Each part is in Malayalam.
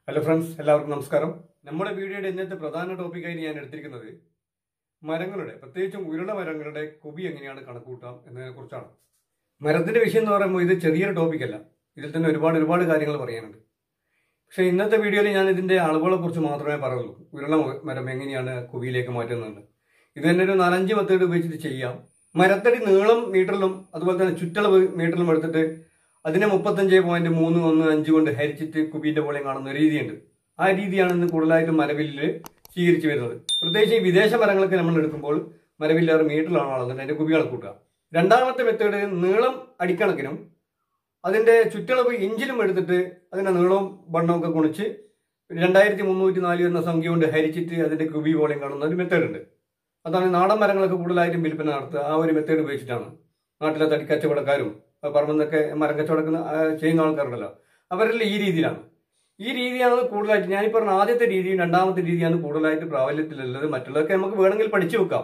ഹലോ ഫ്രണ്ട്സ് എല്ലാവർക്കും നമസ്കാരം നമ്മുടെ വീഡിയോയുടെ ഇന്നത്തെ പ്രധാന ടോപ്പിക്കായി ഞാൻ എടുത്തിരിക്കുന്നത് മരങ്ങളുടെ പ്രത്യേകിച്ചും ഉരുള മരങ്ങളുടെ കുബി എങ്ങനെയാണ് കണക്കൂട്ടാം എന്നതിനെ കുറിച്ചാണ് മരത്തിന്റെ വിഷയം എന്ന് പറയുമ്പോൾ ഇത് ചെറിയൊരു ടോപ്പിക്കല്ല ഇതിൽ തന്നെ ഒരുപാട് ഒരുപാട് കാര്യങ്ങൾ പറയാനുണ്ട് പക്ഷേ ഇന്നത്തെ വീഡിയോയിൽ ഞാൻ ഇതിന്റെ അളവുകളെ കുറിച്ച് മാത്രമേ പറയുള്ളൂ ഉരുള മ- മരം എങ്ങനെയാണ് കുബിയിലേക്ക് മാറ്റുന്നത് ഇത് തന്നെ ഒരു നാലഞ്ച് മെത്തേഡ് ഉപയോഗിച്ചിട്ട് ചെയ്യാം മരത്തടി നീളം മീറ്ററിലും അതുപോലെ തന്നെ ചുറ്റളവ് മീറ്ററിലും എടുത്തിട്ട് അതിനെ മുപ്പത്തഞ്ച് പോയിന്റ് മൂന്ന് ഒന്ന് അഞ്ച് കൊണ്ട് ഹരിച്ചിട്ട് കുബീന്റെ പോലെ കാണുന്ന ഒരു രീതിയുണ്ട് ആ രീതിയാണ് ഇന്ന് കൂടുതലായിട്ടും മരവില്ലിൽ സ്വീകരിച്ചു വരുന്നത് പ്രത്യേകിച്ച് ഈ വിദേശ മരങ്ങളൊക്കെ നമ്മൾ എടുക്കുമ്പോൾ മരവില്ലാറ് മീറ്ററിലാണ് അളന്നിട്ട് അതിന്റെ കുബികൾ കൂട്ടുക രണ്ടാമത്തെ മെത്തേഡ് നീളം അടിക്കണക്കിനും അതിന്റെ ചുറ്റളവ് ഇഞ്ചിലും എടുത്തിട്ട് അതിന്റെ നീളവും വണ്ണവും ഒക്കെ കുണിച്ച് രണ്ടായിരത്തി മുന്നൂറ്റി നാല് എന്ന സംഖ്യ കൊണ്ട് ഹരിച്ചിട്ട് അതിന്റെ കുബി പോലെയും കാണുന്ന ഒരു മെത്തേഡ് ഉണ്ട് അതാണ് നാടൻ മരങ്ങളൊക്കെ കൂടുതലായിട്ടും വിൽപ്പന നടത്തുക ആ ഒരു മെത്തേഡ് ഉപയോഗിച്ചിട്ടാണ് നാട്ടിലെ തടി കച്ചവടക്കാരും പറമ്പെന്നൊക്കെ മരം കച്ചവടം ആ, ചെയ്യുന്ന ആൾക്കാരുണ്ടല്ലോ അവരെല്ലാം ഈ രീതിയിലാണ് ഈ രീതിയാണ് കൂടുതലായിട്ട് ഞാനീ പറഞ്ഞ ആദ്യത്തെ രീതിയും രണ്ടാമത്തെ രീതിയാണ് കൂടുതലായിട്ട് പ്രാബല്യത്തിലുള്ളത് മറ്റുള്ളതൊക്കെ നമുക്ക് വേണമെങ്കിൽ പഠിച്ചു വെക്കാം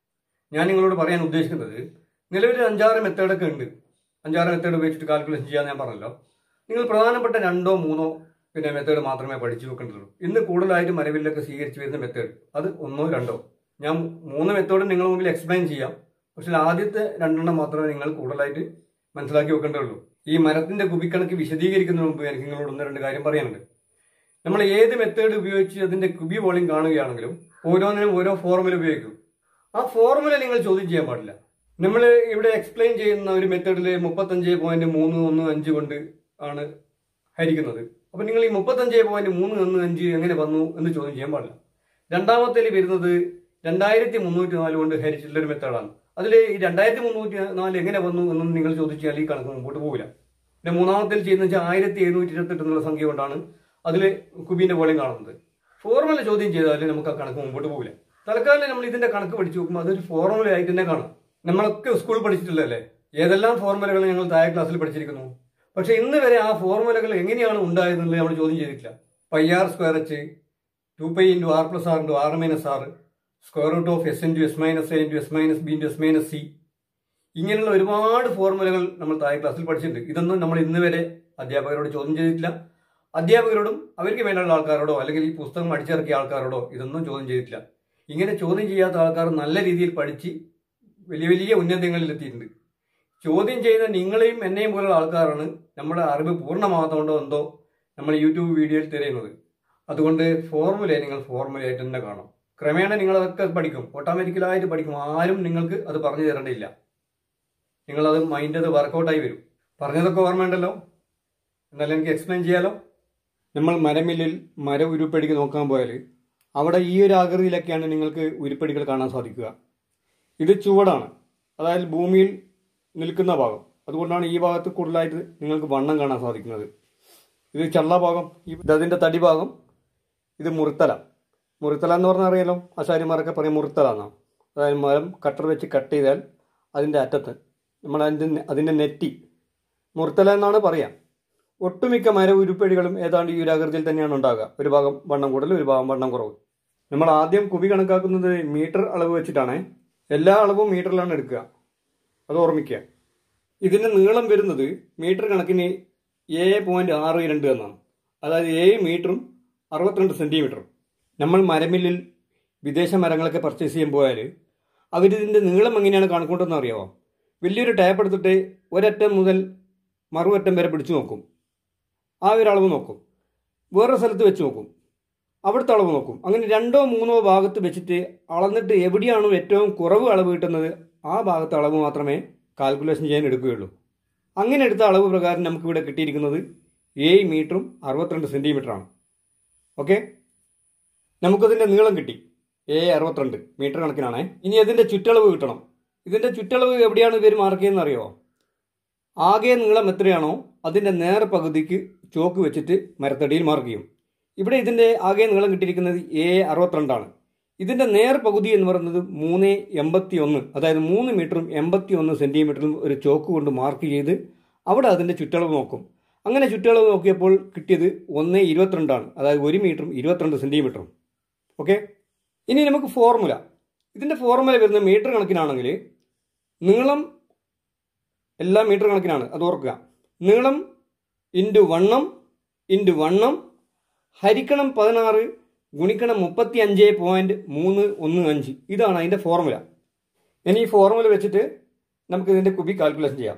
ഞാൻ നിങ്ങളോട് പറയാൻ ഉദ്ദേശിക്കുന്നത് നിലവിൽ അഞ്ചാറ് മെത്തേഡൊക്കെ ഉണ്ട് അഞ്ചാറ് മെത്തേഡ് ഉപയോഗിച്ചിട്ട് കാൽക്കുലേഷൻ ചെയ്യാൻ ഞാൻ പറഞ്ഞല്ലോ നിങ്ങൾ പ്രധാനപ്പെട്ട രണ്ടോ മൂന്നോ പിന്നെ മെത്തേഡ് മാത്രമേ പഠിച്ചു വെക്കേണ്ടതുള്ളൂ ഇന്ന് കൂടുതലായിട്ട് മരവിലൊക്കെ സ്വീകരിച്ചു വരുന്ന മെത്തേഡ് അത് ഒന്നോ രണ്ടോ ഞാൻ മൂന്ന് മെത്തേഡ് നിങ്ങളുടെ മുമ്പിൽ എക്സ്പ്ലെയിൻ ചെയ്യാം പക്ഷെ ആദ്യത്തെ രണ്ടെണ്ണം മാത്രമേ നിങ്ങൾ കൂടുതലായിട്ട് മനസ്സിലാക്കി വെക്കേണ്ടതുള്ളൂ ഈ മരത്തിന്റെ കുബിക്കണക്ക് വിശദീകരിക്കുന്നതിന് മുമ്പ് എനിക്ക് നിങ്ങളോട് ഒന്ന് രണ്ട് കാര്യം പറയാനുണ്ട് നമ്മൾ ഏത് മെത്തേഡ് ഉപയോഗിച്ച് അതിന്റെ കുബി വോളിയം കാണുകയാണെങ്കിലും ഓരോന്നിനും ഓരോ ഫോർമുല ഉപയോഗിക്കും ആ ഫോർമുല നിങ്ങൾ ചോദ്യം ചെയ്യാൻ പാടില്ല നമ്മൾ ഇവിടെ എക്സ്പ്ലെയിൻ ചെയ്യുന്ന ഒരു മെത്തേഡിൽ മുപ്പത്തഞ്ച് പോയിന്റ് മൂന്ന് ഒന്ന് അഞ്ച് കൊണ്ട് ആണ് ഹരിക്കുന്നത് അപ്പൊ നിങ്ങൾ ഈ മുപ്പത്തഞ്ച് പോയിന്റ് മൂന്ന് ഒന്ന് അഞ്ച് എങ്ങനെ വന്നു എന്ന് ചോദ്യം ചെയ്യാൻ പാടില്ല രണ്ടാമത്തേൽ വരുന്നത് രണ്ടായിരത്തി മുന്നൂറ്റി നാല് കൊണ്ട് ഹരിച്ചിട്ടുള്ള ഒരു മെത്തേഡാണ് അതിൽ ഈ രണ്ടായിരത്തി മുന്നൂറ്റി നാല് എങ്ങനെ വന്നു എന്നും നിങ്ങൾ ചോദിച്ചാൽ ഈ കണക്ക് മുമ്പോട്ട് പോകില്ല പിന്നെ മൂന്നാമത്തേൽ ചെയ്യുന്ന വെച്ചാൽ ആയിരത്തി എഴുന്നൂറ്റി ഇരുപത്തെട്ട് എന്നുള്ള സംഖ്യ കൊണ്ടാണ് അതിൽ കുബിന്റെ വോളിയം കാണുന്നത് ഫോർമുല ചോദ്യം ചെയ്താൽ നമുക്ക് ആ കണക്ക് മുമ്പോട്ട് പോകില്ല തൽക്കാലം നമ്മൾ ഇതിന്റെ കണക്ക് പഠിച്ചു നോക്കുമ്പോൾ അതൊരു ഫോർമുല ആയിട്ട് തന്നെ കാണാം നമ്മളൊക്കെ സ്കൂളിൽ പഠിച്ചിട്ടില്ലല്ലേ ഏതെല്ലാം ഫോർമുലകൾ ഞങ്ങൾ താഴെ ക്ലാസ്സിൽ പഠിച്ചിരിക്കുന്നു പക്ഷെ ഇന്ന് വരെ ആ ഫോർമുലകൾ എങ്ങനെയാണ് ഉണ്ടായതെന്നുള്ളത് നമ്മൾ ചോദ്യം ചെയ്തിട്ടില്ല pi R square H two pi into R plus R into R minus R square root of S into S minus A into S minus B into S minus C ഇങ്ങനെയുള്ള ഒരുപാട് ഫോർമുലകൾ നമ്മൾ താഴെ ക്ലാസ്സിൽ പഠിച്ചിട്ടുണ്ട് ഇതൊന്നും നമ്മൾ ഇന്ന് വരെ അധ്യാപകരോട് ചോദ്യം ചെയ്തിട്ടില്ല അധ്യാപകരോടും അവർക്ക് വേണ്ടിയുള്ള ആൾക്കാരോടോ അല്ലെങ്കിൽ ഈ പുസ്തകം അടിച്ചിറക്കിയ ആൾക്കാരോടോ ഇതൊന്നും ചോദ്യം ചെയ്തിട്ടില്ല ഇങ്ങനെ ചോദ്യം ചെയ്യാത്ത ആൾക്കാർ നല്ല രീതിയിൽ പഠിച്ച് വലിയ വലിയ ഉന്നതങ്ങളിൽ എത്തിയിട്ടുണ്ട് ചോദ്യം ചെയ്യുന്ന നിങ്ങളെയും എന്നെയും പോലുള്ള ആൾക്കാരാണ് നമ്മുടെ അറിവ് പൂർണ്ണമാകാത്തതുകൊണ്ടോ എന്തോ നമ്മൾ യൂട്യൂബ് വീഡിയോയിൽ തിരയുന്നത് അതുകൊണ്ട് ഫോർമുലയെ നിങ്ങൾ ഫോർമുലയായിട്ട് തന്നെ കാണും ക്രമേണ നിങ്ങൾ അതൊക്കെ പഠിക്കും ഓട്ടോമാറ്റിക്കലായിട്ട് പഠിക്കും ആരും നിങ്ങൾക്ക് അത് പറഞ്ഞു തരേണ്ടയില്ല നിങ്ങളത് മൈൻഡ് അത് വർക്കൗട്ടായി വരും പറഞ്ഞതൊക്കെ ഓർമ്മയുണ്ടല്ലോ എന്നാലും എനിക്ക് എക്സ്പ്ലെയിൻ ചെയ്യാലോ നമ്മൾ മരമില്ലിൽ മര ഉരുപ്പടിക്ക് നോക്കാൻ പോയാൽ അവിടെ ഈ ഒരു ആകൃതിയിലൊക്കെയാണ് നിങ്ങൾക്ക് ഉരുപ്പടികൾ കാണാൻ സാധിക്കുക ഇത് ചുവടാണ് അതായത് ഭൂമിയിൽ നിൽക്കുന്ന ഭാഗം അതുകൊണ്ടാണ് ഈ ഭാഗത്ത് കൂടുതലായിട്ട് നിങ്ങൾക്ക് വണ്ണം കാണാൻ സാധിക്കുന്നത് ഇത് ചള്ള ഭാഗം ഇത് അതിൻ്റെ തടി ഭാഗം ഇത് മുറിത്തല മുറിത്തല എന്ന് പറഞ്ഞാൽ അറിയാലോ ആശാരിമാരൊക്കെ പറയും മുറിത്തല എന്നാണ് അതായത് മരം കട്ടർ വെച്ച് കട്ട് ചെയ്താൽ അതിൻ്റെ അറ്റത്ത് നമ്മൾ അതിൻ്റെ അതിൻ്റെ നെറ്റി മുറിത്തല എന്നാണ് പറയാം ഒട്ടുമിക്ക മര ഉരുപ്പടികളും ഏതാണ്ട് ഈ ഒരു ആകൃതിയിൽ തന്നെയാണ് ഉണ്ടാകുക ഒരു ഭാഗം വണ്ണം കൂടുതൽ ഒരു ഭാഗം വണ്ണം കുറവ് നമ്മൾ ആദ്യം കുബി കണക്കാക്കുന്നത് മീറ്റർ അളവ് വെച്ചിട്ടാണ് എല്ലാ അളവും മീറ്ററിലാണ് എടുക്കുക അത് ഓർമ്മിക്കുക ഇതിന്റെ നീളം വരുന്നത് മീറ്റർ കണക്കിന് ഏഴ് പോയിന്റ് ആറ് രണ്ട് എന്നാണ് അതായത് ഏഴ് മീറ്ററും അറുപത്തിരണ്ട് സെന്റിമീറ്ററും നമ്മൾ മരമില്ലിൽ വിദേശ മരങ്ങളൊക്കെ പർച്ചേസ് ചെയ്യാൻ പോയാൽ അവരിതിന്റെ നീളം എങ്ങനെയാണ് കണക്കൂട്ടെന്ന് അറിയാമോ വലിയൊരു ടാപ്പ് എടുത്തിട്ട് ഒരറ്റം മുതൽ മറുവറ്റം വരെ പിടിച്ചു നോക്കും ആ ഒരു അളവ് നോക്കും വേറെ സ്ഥലത്ത് വെച്ച് നോക്കും അവിടുത്തെ അളവ് നോക്കും അങ്ങനെ രണ്ടോ മൂന്നോ ഭാഗത്ത് വെച്ചിട്ട് അളന്നിട്ട് എവിടെയാണോ ഏറ്റവും കുറവ് അളവ് കിട്ടുന്നത് ആ ഭാഗത്തെ അളവ് മാത്രമേ കാൽക്കുലേഷൻ ചെയ്യാൻ എടുക്കുകയുള്ളൂ അങ്ങനെ എടുത്ത അളവ് പ്രകാരം നമുക്ക് ഇവിടെ കിട്ടിയിരിക്കുന്നത് ഏഴ് മീറ്ററും അറുപത്തിരണ്ട് സെന്റിമീറ്ററാണ് ഓക്കെ നമുക്കതിന്റെ നീളം കിട്ടി ഏ അറുപത്തിരണ്ട് മീറ്റർ കണക്കിനാണേ ഇനി അതിന്റെ ചുറ്റളവ് കിട്ടണം ഇതിന്റെ ചുറ്റളവ് എവിടെയാണ് ഇവർ മാർക്ക് ചെയ്യുന്നത് അറിയോ ആകെ നീളം എത്രയാണോ അതിന്റെ നേർ പകുതിക്ക് ചോക്ക് വെച്ചിട്ട് മരത്തടിയിൽ മാർക്ക് ചെയ്യും ഇവിടെ ഇതിന്റെ ആകെ നീളം കിട്ടിയിരിക്കുന്നത് എ അറുപത്തിരണ്ടാണ് ഇതിന്റെ നേർ പകുതി എന്ന് പറയുന്നത് മൂന്ന് എൺപത്തി ഒന്ന് അതായത് മൂന്ന് മീറ്ററും എൺപത്തി ഒന്ന് സെന്റിമീറ്ററും ഒരു ചോക്ക് കൊണ്ട് മാർക്ക് ചെയ്ത് അവിടെ അതിന്റെ ചുറ്റളവ് നോക്കും അങ്ങനെ ചുറ്റളവ് നോക്കിയപ്പോൾ കിട്ടിയത് ഒന്ന് ഇരുപത്തിരണ്ടാണ് അതായത് ഒരു മീറ്ററും ഇരുപത്തിരണ്ട് സെന്റിമീറ്ററും ഓക്കെ ഇനി നമുക്ക് ഫോർമുല ഇതിന്റെ ഫോർമുല വരുന്ന മീറ്റർ കണക്കിനാണെങ്കിൽ നീളം എല്ലാം മീറ്റർ കണക്കിനാണ് അത് ഓർക്കുക നീളം ഇൻറ്റു വണ്ണം ഇൻറ്റു വണ്ണം ഹരിക്കണം പതിനാറ് ഗുണിക്കണം മുപ്പത്തി അഞ്ച് പോയിന്റ് മൂന്ന് ഒന്ന് അഞ്ച് ഇതാണ് അതിൻ്റെ ഫോർമുല ഇനി ഈ ഫോർമുല വെച്ചിട്ട് നമുക്ക് ഇതിൻ്റെ കുബി കാൽക്കുലേഷൻ ചെയ്യാം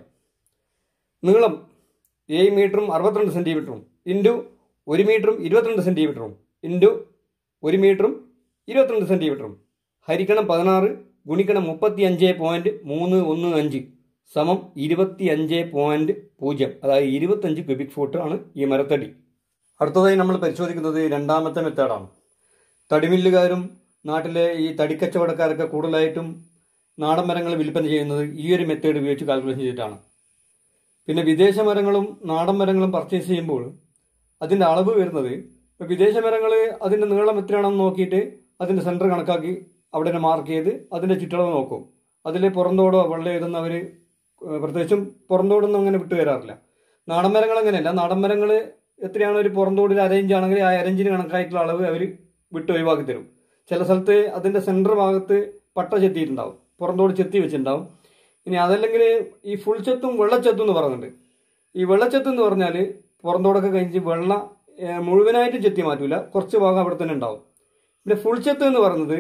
നീളം ഏഴ് മീറ്ററും അറുപത്തിരണ്ട് സെൻറ്റിമീറ്ററും ഇൻറ്റു ഒരു മീറ്ററും ഇരുപത്തിരണ്ട് സെൻറ്റിമീറ്ററും ഇൻറ്റു ഒരു മീറ്ററും ഇരുപത്തിരണ്ട് സെൻറ്റിമീറ്ററും ഹരിക്കണം പതിനാറ് ഗുണിക്കണം മുപ്പത്തി അഞ്ച് പോയിന്റ് മൂന്ന് ഒന്ന് അഞ്ച് സമം ഇരുപത്തി അഞ്ച് പോയിന്റ് പൂജ്യം അതായത് ഇരുപത്തഞ്ച് ക്യൂബിക് ഫൂട്ട് ആണ് ഈ മരത്തടി അടുത്തതായി നമ്മൾ പരിശോധിക്കുന്നത് രണ്ടാമത്തെ മെത്തേഡാണ് തടിമില്ലുകാരും നാട്ടിലെ ഈ തടിക്കച്ചവടക്കാരൊക്കെ കൂടുതലായിട്ടും നാടൻ മരങ്ങൾ വിൽപ്പന ചെയ്യുന്നത് ഈ ഒരു മെത്തേഡ് ഉപയോഗിച്ച് കാൽക്കുലേഷൻ ചെയ്തിട്ടാണ് പിന്നെ വിദേശ മരങ്ങളും നാടൻ മരങ്ങളും പർച്ചേസ് ചെയ്യുമ്പോൾ അതിൻ്റെ അളവ് വരുന്നത് ഇപ്പോൾ വിദേശ മരങ്ങൾ അതിൻ്റെ നീളം എത്രയാണെന്ന് നോക്കിയിട്ട് അതിൻ്റെ സെൻറ്റർ കണക്കാക്കി അവിടെ തന്നെ മാർക്ക് ചെയ്ത് അതിൻ്റെ ചുറ്റളവ് നോക്കും അതിൽ പുറന്തോടോ വെള്ളം എഴുതുന്ന അവർ പ്രത്യേകിച്ചും പുറന്തോടൊന്നും അങ്ങനെ വിട്ടു തരാറില്ല നാടൻ മരങ്ങൾ അങ്ങനെയല്ല നാടൻ മരങ്ങൾ എത്രയാണ് ഒരു പുറന്തോടിൽ അരയിഞ്ച് ആണെങ്കിൽ ആ അരയിഞ്ചിന് കണക്കായിട്ടുള്ള അളവ് അവർ വിട്ട് ഒഴിവാക്കി തരും ചില സ്ഥലത്ത് അതിൻ്റെ സെൻറ്റർ ഭാഗത്ത് പട്ട ചെത്തിയിട്ടുണ്ടാവും പുറന്തോട് ചെത്തി വെച്ചിട്ടുണ്ടാവും ഇനി അതല്ലെങ്കിൽ ഈ ഫുൾ ചെത്തും വെള്ളച്ചെത്തും എന്ന് പറയുന്നുണ്ട് ഈ വെള്ളച്ചെത്ത് എന്ന് പറഞ്ഞാൽ പുറന്തോടൊക്കെ കഴിഞ്ഞ് വെള്ള ഏഹ്, മുഴുവനായിട്ടും ചെത്തി മാറ്റൂല കുറച്ച് ഭാഗം അവിടെ തന്നെ ഉണ്ടാവും പിന്നെ ഫുൾ ചെത്ത് എന്ന് പറയുന്നത്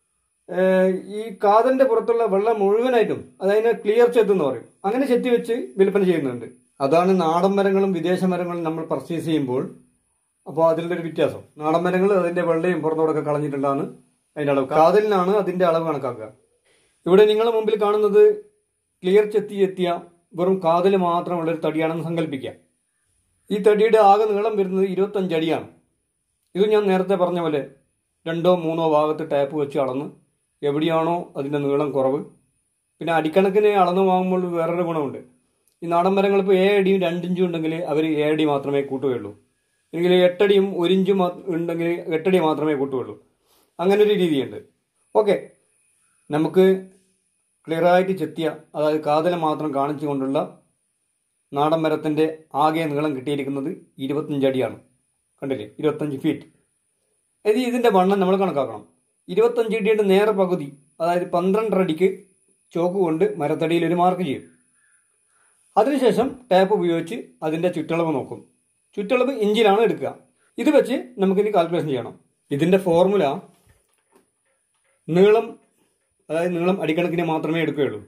ഏഹ്, ഈ കാതലിന്റെ പുറത്തുള്ള വെള്ളം മുഴുവനായിട്ടും അതതിനെ ക്ലിയർ ചെത്ത് എന്ന് പറയും അങ്ങനെ ചെത്തി വെച്ച് വിൽപ്പന ചെയ്യുന്നുണ്ട് അതാണ് നാടൻ മരങ്ങളും വിദേശ മരങ്ങളും നമ്മൾ പർച്ചേസ് ചെയ്യുമ്പോൾ അപ്പോൾ അതിൻ്റെ ഒരു വ്യത്യാസം നാടൻ മരങ്ങൾ അതിന്റെ വെള്ളയും പുറത്തോടൊക്കെ കളഞ്ഞിട്ടുണ്ടാണ് അതിന്റെ അളവ് കാതലിനാണ് അതിന്റെ അളവ് കണക്കാക്കുക ഇവിടെ നിങ്ങളുടെ മുമ്പിൽ കാണുന്നത് ക്ലിയർ ചെത്തി എത്തിയ വെറും കാതൽ മാത്രമുള്ള ഒരു തടിയാണെന്ന് സങ്കല്പിക്കുക ഈ തടിയുടെ ആകെ നീളം വരുന്നത് ഇരുപത്തഞ്ച് അടിയാണ് ഇത് ഞാൻ നേരത്തെ പറഞ്ഞ പോലെ രണ്ടോ മൂന്നോ ഭാഗത്ത് ടാപ്പ് വെച്ച് അളന്ന് എവിടെയാണോ അതിൻ്റെ നീളം കുറവ് പിന്നെ അടിക്കണക്കിന് അളന്ന് വാങ്ങുമ്പോൾ വേറൊരു ഗുണമുണ്ട് ഈ നാടൻ മരങ്ങൾ ഇപ്പോൾ ഏഴ് അടിയും രണ്ടിഞ്ചും ഉണ്ടെങ്കിൽ അവർ ഏഴടി മാത്രമേ കൂട്ടുകയുള്ളൂ എങ്കിൽ എട്ടടിയും ഒരിഞ്ചും മാ- ഉണ്ടെങ്കിൽ എട്ടടി മാത്രമേ കൂട്ടുകയുള്ളൂ അങ്ങനെ ഒരു രീതിയുണ്ട് ഓക്കെ നമുക്ക് ക്ലിയറായിട്ട് ചെത്തിയ അതായത് കാതല മാത്രം കാണിച്ചുകൊണ്ടുള്ള നാടൻ മരത്തിൻ്റെ ആകെ നീളം കിട്ടിയിരിക്കുന്നത് ഇരുപത്തഞ്ച് അടിയാണ് കണ്ടില്ലേ ഇരുപത്തഞ്ച് ഫീറ്റ് ഇത് ഇതിൻ്റെ വണ്ണം നമ്മൾ കണക്കാക്കണം ഇരുപത്തഞ്ച് അടിയുടെ നേരെ പകുതി അതായത് പന്ത്രണ്ടര അടിക്ക് ചോക്ക് കൊണ്ട് മരത്തടിയിൽ ഒരു മാർക്ക് ചെയ്യും അതിനുശേഷം ടാപ്പ് ഉപയോഗിച്ച് അതിൻ്റെ ചുറ്റളവ് നോക്കും ചുറ്റളവ് ഇഞ്ചിലാണ് എടുക്കുക ഇത് വെച്ച് നമുക്കിനി കാൽക്കുലേഷൻ ചെയ്യണം ഇതിൻ്റെ ഫോർമുല നീളം അതായത് നീളം അടിക്കണക്കിന് മാത്രമേ എടുക്കുകയുള്ളൂ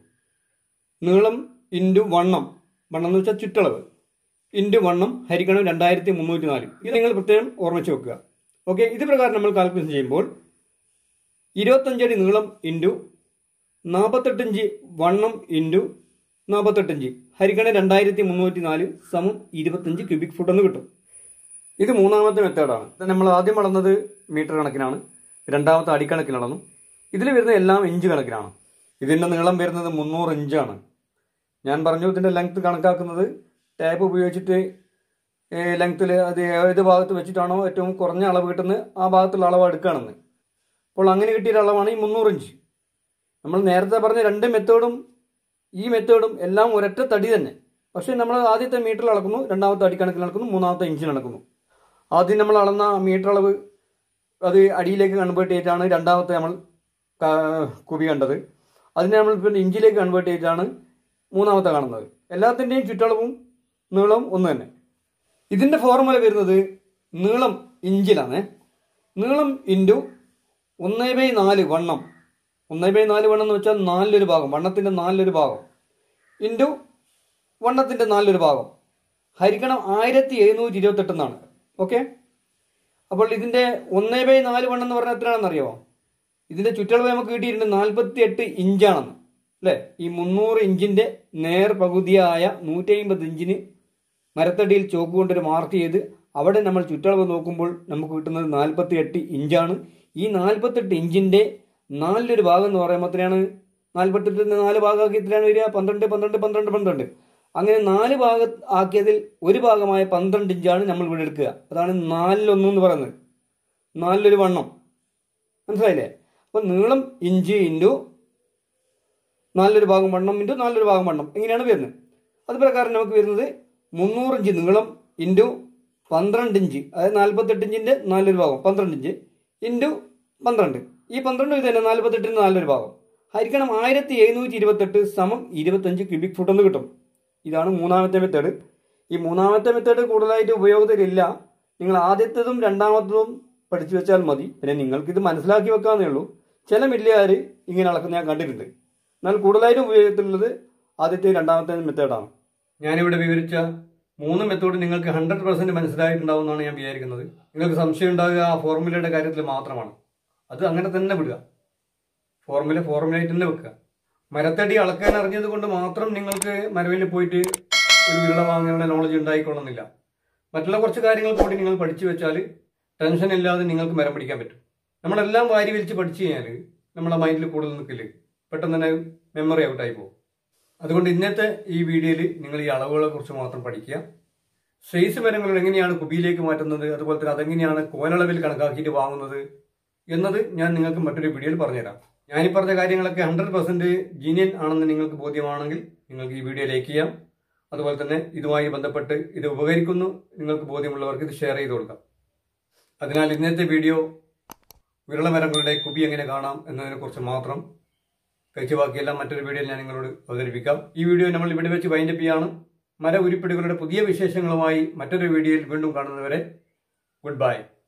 നീളം ഇൻറ്റു വണ്ണം വണ്ണം എന്ന് വെച്ചാൽ ചുറ്റളവ് ഇൻറ്റു വണ്ണം ഹരിക്കണം രണ്ടായിരത്തി മുന്നൂറ്റി നാല് ഇത് നിങ്ങൾ പ്രത്യേകം ഓർമ്മിച്ച് വെക്കുക ഓക്കെ ഇത് പ്രകാരം നമ്മൾ കാൽക്കുലേഷൻ ചെയ്യുമ്പോൾ ഇരുപത്തഞ്ചടി നീളം ഇൻറ്റു നാൽപ്പത്തെട്ടഞ്ച് വണ്ണം ഇൻറ്റു നാൽപ്പത്തെട്ടഞ്ച് ഹരിക്കണം രണ്ടായിരത്തി മുന്നൂറ്റി നാല് സമം ഇരുപത്തഞ്ച് ക്യൂബിക് ഫുട്ട് എന്ന് കിട്ടും ഇത് മൂന്നാമത്തെ മെത്തേഡാണ് ഇത് നമ്മൾ ആദ്യം അളന്നത് മീറ്റർ കണക്കിനാണ് രണ്ടാമത്തെ അടിക്കണക്കിന് അളന്നു ഇതിൽ വരുന്ന എല്ലാം ഇഞ്ച് കണക്കിനാണ് ഇതിൻ്റെ നീളം വരുന്നത് മുന്നൂറ് ഇഞ്ചാണ് ഞാൻ പറഞ്ഞു ഇതിൻ്റെ ലെങ്ത് കണക്കാക്കുന്നത് ടാപ്പ് ഉപയോഗിച്ചിട്ട് ലെങ്ത്തിൽ അത് ഏത് ഭാഗത്ത് വെച്ചിട്ടാണോ ഏറ്റവും കുറഞ്ഞ അളവ് കിട്ടുന്നത് ആ ഭാഗത്തുള്ള അളവ് എടുക്കുകയാണെന്ന് അപ്പോൾ അങ്ങനെ കിട്ടിയ അളവാണ് ഈ മുന്നൂറ് ഇഞ്ച് നമ്മൾ നേരത്തെ പറഞ്ഞ രണ്ട് മെത്തേഡും ഈ മെത്തേഡും എല്ലാം ഒരൊറ്റ തടി തന്നെ പക്ഷേ നമ്മൾ ആദ്യത്തെ മീറ്ററിൽ അളക്കുന്നു രണ്ടാമത്തെ അടിക്കണക്കിൽ അളക്കുന്നു മൂന്നാമത്തെ ഇഞ്ചിൽ അളക്കുന്നു ആദ്യം നമ്മൾ അളന്ന മീറ്റർ അളവ് അത് അടിയിലേക്ക് കൺവേർട്ട് ചെയ്തിട്ടാണ് രണ്ടാമത്തെ നമ്മൾ ക- കുബി കണ്ടത് അതിനെ നമ്മൾ പിന്നെ ഇഞ്ചിലേക്ക് കൺവേർട്ട് ചെയ്തിട്ടാണ് മൂന്നാമത്തെ കാണുന്നത് എല്ലാത്തിൻ്റെയും ചുറ്റളവും നീളവും ഒന്ന് തന്നെ ഇതിൻ്റെ ഫോർമുല വരുന്നത് നീളം ഇഞ്ചിലാണ് നീളം ഇൻറ്റു ഒന്ന് ബൈ നാല് വണ്ണം ഒന്ന് ബൈ നാല് വണ്ണം എന്ന് വെച്ചാൽ നാലിലൊരു ഭാഗം വണ്ണത്തിൻ്റെ നാലിലൊരു ഭാഗം ഇൻറ്റു വണ്ണത്തിൻ്റെ നാലിലൊരു ഭാഗം ഹരിക്കണം ആയിരത്തി എഴുന്നൂറ്റി ഇരുപത്തെട്ട് എന്നാണ് ഓക്കെ അപ്പോൾ ഇതിൻ്റെ ഒന്ന് ബൈ നാല് വണ്ണം എന്ന് പറഞ്ഞാൽ എത്രയാണെന്ന് അറിയാമോ ഇതിൻ്റെ ചുറ്റളവ് നമുക്ക് കിട്ടിയിട്ടുണ്ട് നാൽപ്പത്തി എട്ട് ഇഞ്ചാണെന്ന് അല്ലേ ഈ മുന്നൂറ് ഇഞ്ചിൻ്റെ നേർ പകുതിയായ നൂറ്റി അമ്പത് ഇഞ്ചിന് മരത്തടിയിൽ ചോക്ക് കൊണ്ടൊരു മാർക്ക് ചെയ്ത് അവിടെ നമ്മൾ ചുറ്റളവ് നോക്കുമ്പോൾ നമുക്ക് കിട്ടുന്നത് നാൽപ്പത്തി എട്ട് ഇഞ്ചാണ് ഈ നാൽപ്പത്തെട്ട് ഇഞ്ചിൻ്റെ നാലിലൊരു ഭാഗം എന്ന് പറയുമ്പോൾ എത്രയാണ് നാൽപ്പത്തെട്ടിന് നാല് ഭാഗമാക്കി എത്രയാണ് വരിക പന്ത്രണ്ട് പന്ത്രണ്ട് പന്ത്രണ്ട് പന്ത്രണ്ട് അങ്ങനെ നാല് ഭാഗ ആക്കിയതിൽ ഒരു ഭാഗമായ പന്ത്രണ്ട് ഇഞ്ചാണ് നമ്മൾ ഇവിടെ എടുക്കുക അതാണ് നാലിലൊന്ന് എന്ന് പറയുന്നത് നാലിലൊരു വണ്ണം മനസ്സിലായില്ലേ അപ്പോൾ നീളം ഇഞ്ച് ഇൻറ്റു നാലിലൊരു ഭാഗം വണ്ണം ഇൻറ്റു നാലിലൊരു ഭാഗം വണ്ണം ഇങ്ങനെയാണ് വരുന്നത് അത് പ്രകാരം നമുക്ക് വരുന്നത് മുന്നൂറ് ഇഞ്ച് നീളം ഇൻറ്റു പന്ത്രണ്ട് ഇഞ്ച് അതായത് നാൽപ്പത്തെട്ട് ഇഞ്ചിൻ്റെ നാലൊരു ഭാഗം പന്ത്രണ്ട് ഇഞ്ച് ഇൻറ്റു പന്ത്രണ്ട് ഈ പന്ത്രണ്ട് ഇത് തന്നെ നാൽപ്പത്തെട്ടിന് നാലൊരു ഭാഗം ഹരിക്കണം ആയിരത്തി എഴുന്നൂറ്റി ഇരുപത്തെട്ട് സമം ഇരുപത്തഞ്ച് ക്യൂബിക് ഫുട്ട് എന്ന് കിട്ടും ഇതാണ് മൂന്നാമത്തെ മെത്തേഡ് ഈ മൂന്നാമത്തെ മെത്തേഡ് കൂടുതലായിട്ട് ഉപയോഗത്തിലില്ല നിങ്ങൾ ആദ്യത്തേതും രണ്ടാമത്തതും പഠിച്ചു വെച്ചാൽ മതി പിന്നെ നിങ്ങൾക്ക് ഇത് മനസ്സിലാക്കി വെക്കാന്നേ ഉള്ളൂ ചില മില്ലുകാർ ഇങ്ങനെ അളക്കുന്ന ഞാൻ കണ്ടിട്ടുണ്ട് എന്നാൽ കൂടുതലായിട്ടും ഉപയോഗത്തിലുള്ളത് ആദ്യത്തെയും രണ്ടാമത്തെയും മെത്തേഡാണ് ഞാനിവിടെ വിവരിച്ച മൂന്ന് മെത്തേഡ് നിങ്ങൾക്ക് ഹൺഡ്രഡ് പെർസെന്റ് മനസ്സിലായിട്ടുണ്ടാവുമെന്നാണ് ഞാൻ വിചാരിക്കുന്നത് നിങ്ങൾക്ക് സംശയം ഉണ്ടാകുക ആ ഫോർമുലയുടെ കാര്യത്തിൽ മാത്രമാണ് അത് അങ്ങനെ തന്നെ വിടുക ഫോർമുല ഫോർമുലയായിട്ട് തന്നെ വെക്കുക മരത്തടി അളക്കാൻ അറിഞ്ഞത് കൊണ്ട് മാത്രം നിങ്ങൾക്ക് മരവിൽ പോയിട്ട് ഒരു വിരള വാങ്ങാനുള്ള നോളജ് ഉണ്ടായിക്കൊള്ളുന്നില്ല മറ്റുള്ള കുറച്ച് കാര്യങ്ങൾ കൂടി നിങ്ങൾ പഠിച്ചു വെച്ചാൽ ടെൻഷൻ ഇല്ലാതെ നിങ്ങൾക്ക് മരം പിടിക്കാൻ പറ്റും നമ്മളെല്ലാം വാരി വലിച്ച് പഠിച്ചു കഴിഞ്ഞാൽ നമ്മളെ മൈൻഡിൽ കൂടുതൽ നിൽക്കില്ല പെട്ടെന്ന് തന്നെ മെമ്മറി ഔട്ടായി പോകും അതുകൊണ്ട് ഇന്നത്തെ ഈ വീഡിയോയിൽ നിങ്ങൾ ഈ അളവുകളെ കുറിച്ച് മാത്രം പഠിക്കുക സൈസ് മരങ്ങൾ എങ്ങനെയാണ് കുബിയിലേക്ക് മാറ്റുന്നത് അതുപോലെ തന്നെ അതെങ്ങനെയാണ് കോനളവിൽ കണക്കാക്കിയിട്ട് വാങ്ങുന്നത് എന്നത് ഞാൻ നിങ്ങൾക്ക് മറ്റൊരു വീഡിയോയിൽ പറഞ്ഞുതരാം ഞാൻ ഈ പറഞ്ഞ കാര്യങ്ങളൊക്കെ ഹൺഡ്രഡ് പെർസെന്റ് ജീനിയൻ ആണെന്ന് നിങ്ങൾക്ക് ബോധ്യമാണെങ്കിൽ നിങ്ങൾക്ക് ഈ വീഡിയോ ലൈക്ക് ചെയ്യാം അതുപോലെ തന്നെ ഇതുമായി ബന്ധപ്പെട്ട് ഇത് ഉപകരിക്കുന്നു നിങ്ങൾക്ക് ബോധ്യമുള്ളവർക്ക് ഇത് ഷെയർ ചെയ്ത് കൊടുക്കാം അതിനാൽ ഇന്നത്തെ വീഡിയോ വിരളമരങ്ങളുടെ കുബി എങ്ങനെ കാണാം എന്നതിനെക്കുറിച്ച് മാത്രം കഴിച്ച ബാക്കിയെല്ലാം മറ്റൊരു വീഡിയോയിൽ ഞാൻ നിങ്ങളോട് അവതരിപ്പിക്കാം ഈ വീഡിയോ നമ്മൾ ഇവിടെ വെച്ച് വൈൻഡപ്പ് ചെയ്യാണ് മര ഉരുപ്പിടികളുടെ പുതിയ വിശേഷങ്ങളുമായി മറ്റൊരു വീഡിയോയിൽ വീണ്ടും കാണുന്നവരെ ഗുഡ് ബൈ